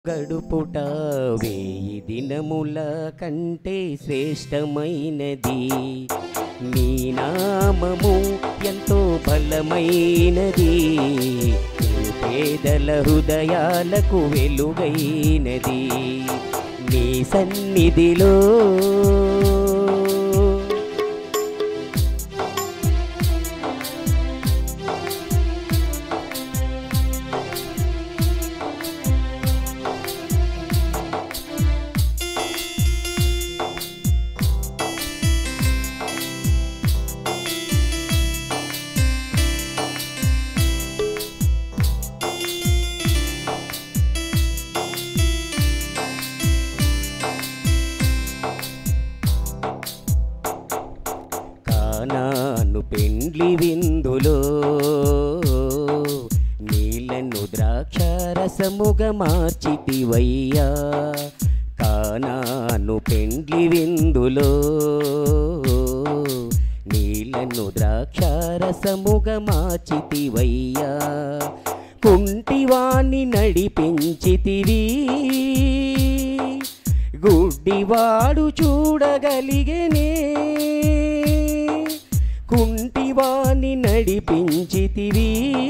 గడుపుట వేయి దినముల కంటే శ్రేష్టమైనది నీ నామము ఎంతో బలమైనది పేదల హృదయాలకు వెలుగైనది నీ సన్నిధిలో కానాను పెండ్లి విందులో నీళ్లను ద్రాక్షారసముగా మార్చితివయ్యా కానాను పెండ్లి విందులో నీళ్లను ద్రాక్షారసముగా మార్చితివయ్యా కుంటివాణ్ణి నడిపించితివి గుడ్డివాడు చూడగలిగేనే కుంటివాణ్ణి నడిపించితివి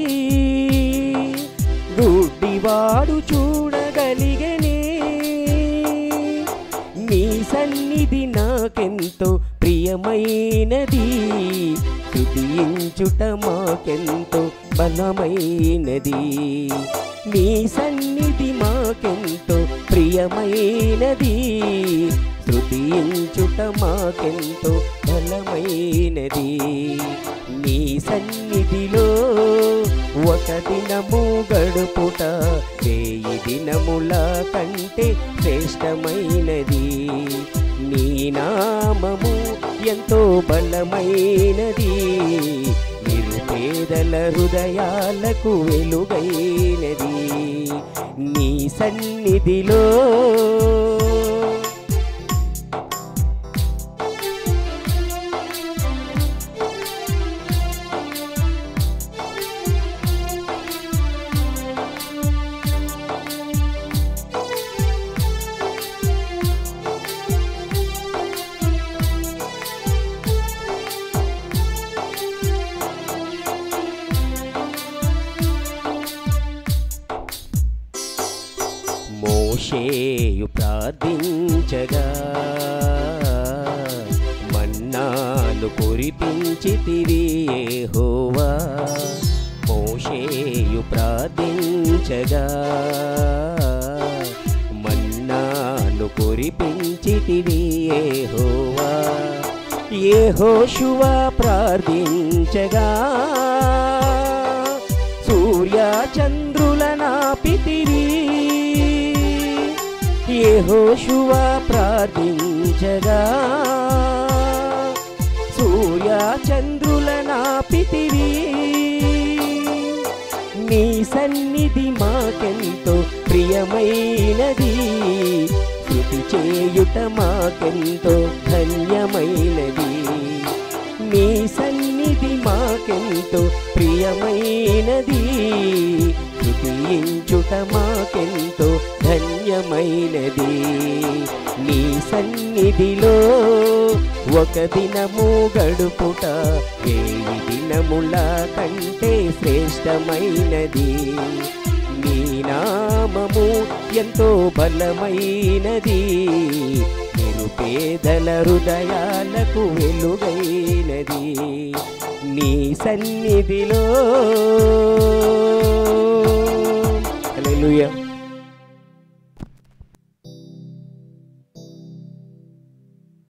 గుడ్డివాడు చూడగలిగనే నీ సన్నిధి నాకెంతో ప్రియమైనది స్తుతించుట మాకెంతో బలమైనది నీ సన్నిధి మాకెంతో ప్రియమైనది స్తుతించుట మాకెంతో బలమైనది నీ సన్నిధిలో ఒక దినము గడుపుట వేయి దినముల కంటే శ్రేష్టమైనది నీ నామము ఎంతో బలమైనది నిరుపేదల హృదయాలకు వెలుగైనది నీ సన్నిధిలో మోషేయు ప్రార్థించగా మన్నాను కురిపించితివి యెహోవా మోషేయు ప్రార్థించగా మన్నాను కురిపించితివి యెహోవా యెహోషువ ప్రార్థించగా సూర్య చంద్రుల నాపితివి యెహోషువ ప్రార్థించగా సూర్య చంద్రుల నాపితివి నీ సన్నిధి మాకెంతో ప్రియమైనది శృతి చేయుట మాకెంతో ధన్యమైనది నీ సన్నిధి మాకెంతో ప్రియమైనది స్తుతించుట మాకెంతో ధన్యమైనది నీ సన్నిధిలో ఒక దినము గడుపుట వేయి దినముల కంటే శ్రేష్టమైనది నీ నామము ఎంతో బలమైనది నిరుపేదల హృదయాలకు వెలుగైనది నీ సన్నిధిలో హల్లెలూయా